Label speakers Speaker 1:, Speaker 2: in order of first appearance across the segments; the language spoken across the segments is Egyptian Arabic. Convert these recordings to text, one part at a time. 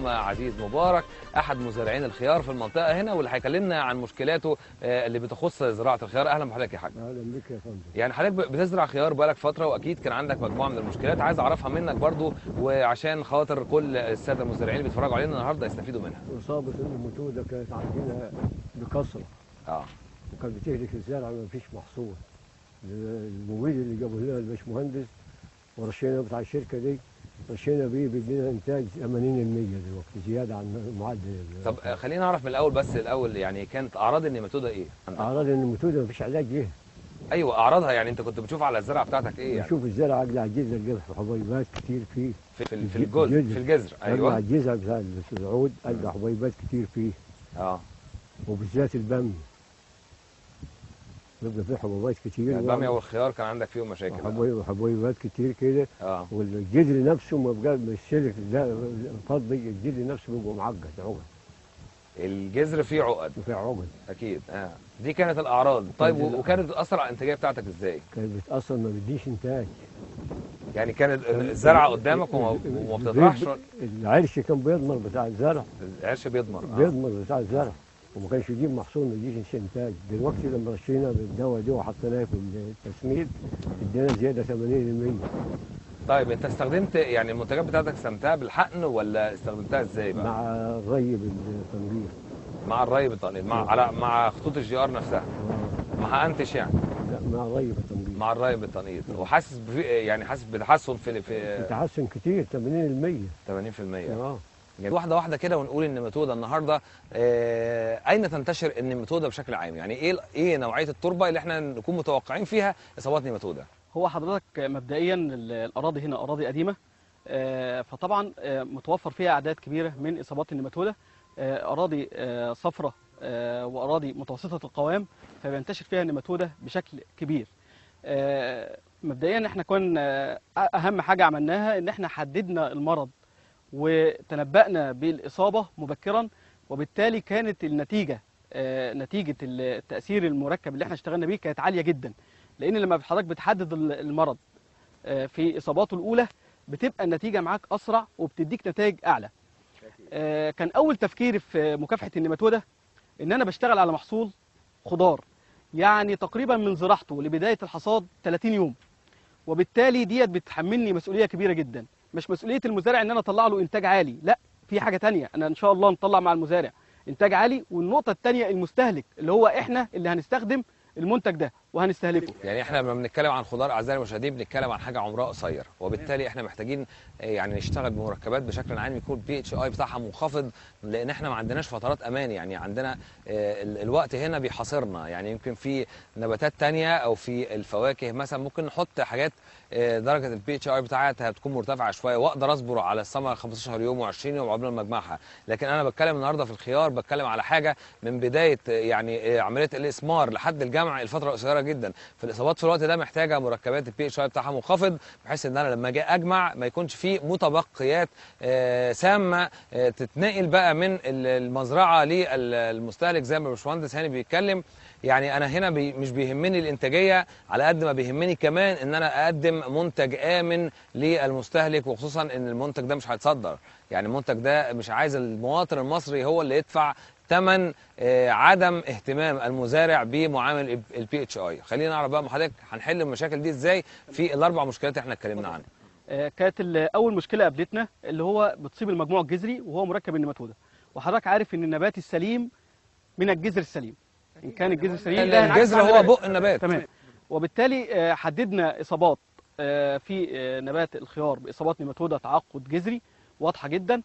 Speaker 1: معاكم عزيز مبارك احد مزارعين الخيار في المنطقه هنا واللي هيكلمنا عن مشكلاته آه، اللي بتخص زراعه الخيار اهلا بحضرتك يا حاج
Speaker 2: اهلا بك يا فندم
Speaker 1: يعني حضرتك بتزرع خيار بقالك فتره واكيد كان عندك مجموعه من المشكلات عايز اعرفها منك برضو وعشان خاطر كل الساده المزارعين اللي بيتفرجوا علينا النهارده يستفيدوا منها
Speaker 2: اصابه النماتوده كانت عندنا بكثره
Speaker 1: اه
Speaker 2: وكانت بتهلك الزرع ما فيش محصول المبيد اللي جابه لنا الباشمهندس ورشينا بتاع الشركه دي رشينا بيه بيدينا انتاج 80% دلوقتي زياده عن معدل
Speaker 1: طب آه، خلينا نعرف من الاول بس الاول يعني كانت اعراض النيماتوده ايه
Speaker 2: اعراض النماتوده ما فيش علاج ليها
Speaker 1: ايوه اعراضها يعني انت كنت بتشوف على الزرعه بتاعتك ايه يعني
Speaker 2: نشوف الزرع اجلع الجذع اللي حبيبات كتير فيه
Speaker 1: في في, في
Speaker 2: الج-
Speaker 1: الجزء
Speaker 2: الجذر.
Speaker 1: في الجذر
Speaker 2: اجلع
Speaker 1: ايوه
Speaker 2: الجذع بتاع العود اجلع حبيبات كتير فيه
Speaker 1: اه
Speaker 2: وبالذات الباميه بيبقى فيه حبيبات كتير
Speaker 1: يعني الباميه والخيار كان عندك فيهم مشاكل آه.
Speaker 2: وحبيب- وحبيبات كتير كده
Speaker 1: اه
Speaker 2: والجدر نفسه ما بقى مش سلك ده فضي الجدر نفسه بيبقى معقد عقد
Speaker 1: الجذر فيه عقد
Speaker 2: وفي عقد
Speaker 1: اكيد اه دي كانت الاعراض طيب
Speaker 2: دي
Speaker 1: و-
Speaker 2: الأعراض.
Speaker 1: وكانت بتاثر على الانتاجيه بتاعتك ازاي
Speaker 2: كانت بتأثر ما بديش انتاج
Speaker 1: يعني كانت الزرعه قدامك وما وما بتطرحش
Speaker 2: العرش كان بيضمر بتاع الزرع
Speaker 1: العرش بيضمر آه.
Speaker 2: بيضمر بتاع الزرع وما كانش يجيب محصول ما يجيش انتاج دلوقتي لما رشينا بالدواء دي وحطيناه في التسميد ادينا زياده 80%
Speaker 1: طيب انت استخدمت يعني المنتجات بتاعتك استخدمتها بالحقن ولا استخدمتها ازاي بقى
Speaker 2: مع الري بالتنبير
Speaker 1: مع الري بالتنقيط مع على مع خطوط الجي ار نفسها ما حقنتش يعني
Speaker 2: لا مع الري بالتنبير
Speaker 1: مع الري بالتنقيط وحاسس بفي يعني حاسس بتحسن في في
Speaker 2: تحسن كتير 80%
Speaker 1: 80%
Speaker 2: اه
Speaker 1: يعني واحده واحده كده ونقول النيماتوده النهارده آه اين تنتشر النيماتوده بشكل عام يعني ايه ايه نوعيه التربه اللي احنا نكون متوقعين فيها اصابات نيماتوده
Speaker 3: هو حضرتك مبدئيا ال- الاراضي هنا اراضي قديمه آه، فطبعا آه، متوفر فيها اعداد كبيره من اصابات النيماتوده آه، اراضي صفراء واراضي متوسطه القوام فبينتشر فيها النيماتوده بشكل كبير آه، مبدئيا احنا كنا آه، اهم حاجه عملناها ان احنا حددنا المرض وتنبأنا بالاصابه مبكرا وبالتالي كانت النتيجه آه، نتيجه التاثير المركب اللي احنا اشتغلنا بيه كانت عاليه جدا لان لما حضرتك بتحدد ال- المرض آه، في اصاباته الاولى بتبقى النتيجه معاك اسرع وبتديك نتائج اعلى آه، كان اول تفكيري في مكافحه النيماتوده ان انا بشتغل على محصول خضار يعني تقريبا من زراعته لبدايه الحصاد 30 يوم وبالتالي ديت بتحملني مسؤوليه كبيره جدا مش مسؤوليه المزارع ان انا اطلع له انتاج عالي لا في حاجه تانية انا ان شاء الله نطلع مع المزارع انتاج عالي والنقطه الثانيه المستهلك اللي هو احنا اللي هنستخدم المنتج ده وهنستهلكه
Speaker 1: يعني احنا لما بنتكلم عن خضار اعزائي المشاهدين بنتكلم عن حاجه عمرها قصير وبالتالي احنا محتاجين آه، يعني نشتغل بمركبات بشكل عام يكون البي اتش اي بتاعها منخفض لان احنا ما عندناش فترات امان يعني عندنا آه، ال- الوقت هنا بيحاصرنا يعني يمكن في نباتات تانية او في الفواكه مثلا ممكن نحط حاجات آه، درجه البي اتش اي بتاعتها بتكون مرتفعه شويه واقدر اصبر على الثمره 15 يوم و20 يوم قبل ما اجمعها لكن انا بتكلم النهارده في الخيار بتكلم على حاجه من بدايه آه، يعني آه، عمليه الاسمار لحد الجمع الفتره قصيره جدا في الاصابات في الوقت ده محتاجه مركبات البي اتش اي بتاعها منخفض بحيث ان انا لما اجي اجمع ما يكونش فيه متبقيات آه، سامه آه، تتنقل بقى من ال- المزرعه للمستهلك زي ما الباشمهندس هاني بيتكلم يعني انا هنا بي مش بيهمني الانتاجيه على قد ما بيهمني كمان ان انا اقدم منتج امن للمستهلك وخصوصا ان المنتج ده مش هيتصدر يعني المنتج ده مش عايز المواطن المصري هو اللي يدفع ثمن آه، عدم اهتمام المزارع بمعامل البي اتش اي خلينا نعرف بقى مع حضرتك هنحل المشاكل دي ازاي في الاربع مشكلات اللي احنا اتكلمنا عنها
Speaker 3: آه، كانت ال- اول مشكله قابلتنا اللي هو بتصيب المجموع الجذري وهو مركب النيماتوده وحضرتك عارف ان النبات السليم من الجذر السليم ان كان الجذر سليم ده ينعكس
Speaker 1: الجذر
Speaker 3: على
Speaker 1: هو
Speaker 3: النبات.
Speaker 1: بق النبات
Speaker 3: تمام وبالتالي آه، حددنا اصابات آه، في آه، نبات الخيار باصابات نيماتوده تعقد جذري واضحه جدا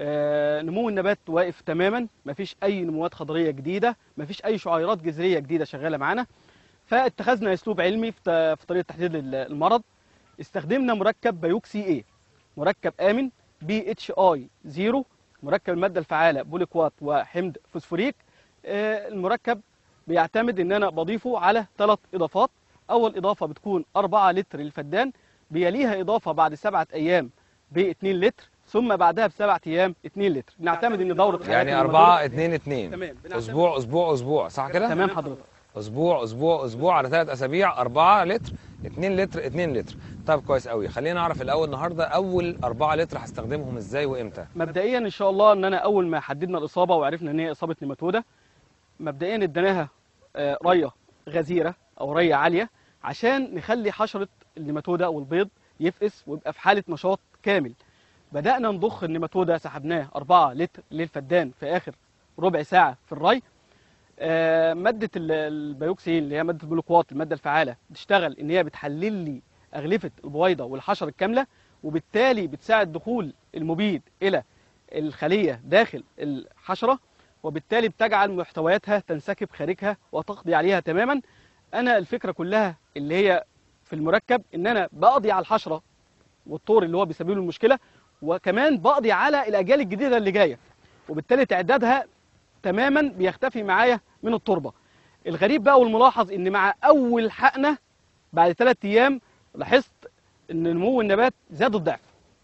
Speaker 3: آه، نمو النبات واقف تماما مفيش اي نموات خضريه جديده مفيش اي شعيرات جذريه جديده شغاله معانا فاتخذنا اسلوب علمي في ت- في طريقه تحديد ال- المرض استخدمنا مركب بايوكسي اي مركب امن بي اتش اي زيرو مركب الماده الفعاله بوليكوات وحمض فوسفوريك آه، المركب بيعتمد ان انا بضيفه على ثلاث اضافات اول اضافه بتكون 4 لتر للفدان بيليها اضافه بعد سبعة ايام ب 2 لتر ثم بعدها بسبعة ايام 2 لتر بنعتمد ان دوره حياة
Speaker 1: يعني
Speaker 3: المزارع-
Speaker 1: 4 2 2
Speaker 3: تمام بنعتمد-
Speaker 1: اسبوع اسبوع اسبوع صح كده
Speaker 3: تمام حضرتك
Speaker 1: اسبوع اسبوع اسبوع على ثلاث اسابيع 4 لتر 2 لتر 2 لتر طيب كويس قوي خلينا نعرف الاول النهارده اول 4 لتر هستخدمهم ازاي وامتى
Speaker 3: مبدئيا ان شاء الله ان انا اول ما حددنا الاصابه وعرفنا ان هي اصابه نيماتوده مبدئيا اديناها آه، ريه غزيره او ريه عاليه عشان نخلي حشره النيماتوده او البيض يفقس ويبقى في حاله نشاط كامل بدانا نضخ النيماتوده سحبناه 4 لتر للفدان في اخر ربع ساعه في الري آه، ماده ال- البيوكسين اللي هي ماده البلوكوات الماده الفعاله بتشتغل ان هي بتحلل لي اغلفه البويضه والحشره الكامله وبالتالي بتساعد دخول المبيد الى الخليه داخل الحشره وبالتالي بتجعل محتوياتها تنسكب خارجها وتقضي عليها تماما انا الفكره كلها اللي هي في المركب ان انا بقضي على الحشره والطور اللي هو بيسبب له المشكله وكمان بقضي على الاجيال الجديده اللي جايه وبالتالي تعدادها تماما بيختفي معايا من التربه الغريب بقى والملاحظ ان مع اول حقنه بعد ثلاث ايام لاحظت ان نمو النبات زاد الضعف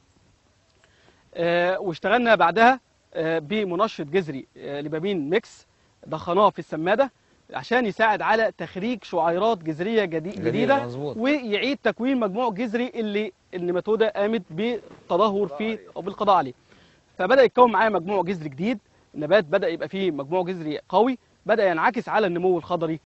Speaker 3: آه، واشتغلنا بعدها آه، بمنشط جذري آه، لبابين ميكس ضخناه في السماده عشان يساعد على تخريج شعيرات جذريه جدي-
Speaker 1: جديدة،
Speaker 3: جديده
Speaker 1: مظبوط.
Speaker 3: ويعيد تكوين مجموع جذري اللي النماتوده قامت بالتدهور فيه او بالقضاء عليه فبدا يتكون معايا مجموع جذري جديد النبات بدا يبقى فيه مجموع جذري قوي بدا ينعكس على النمو الخضري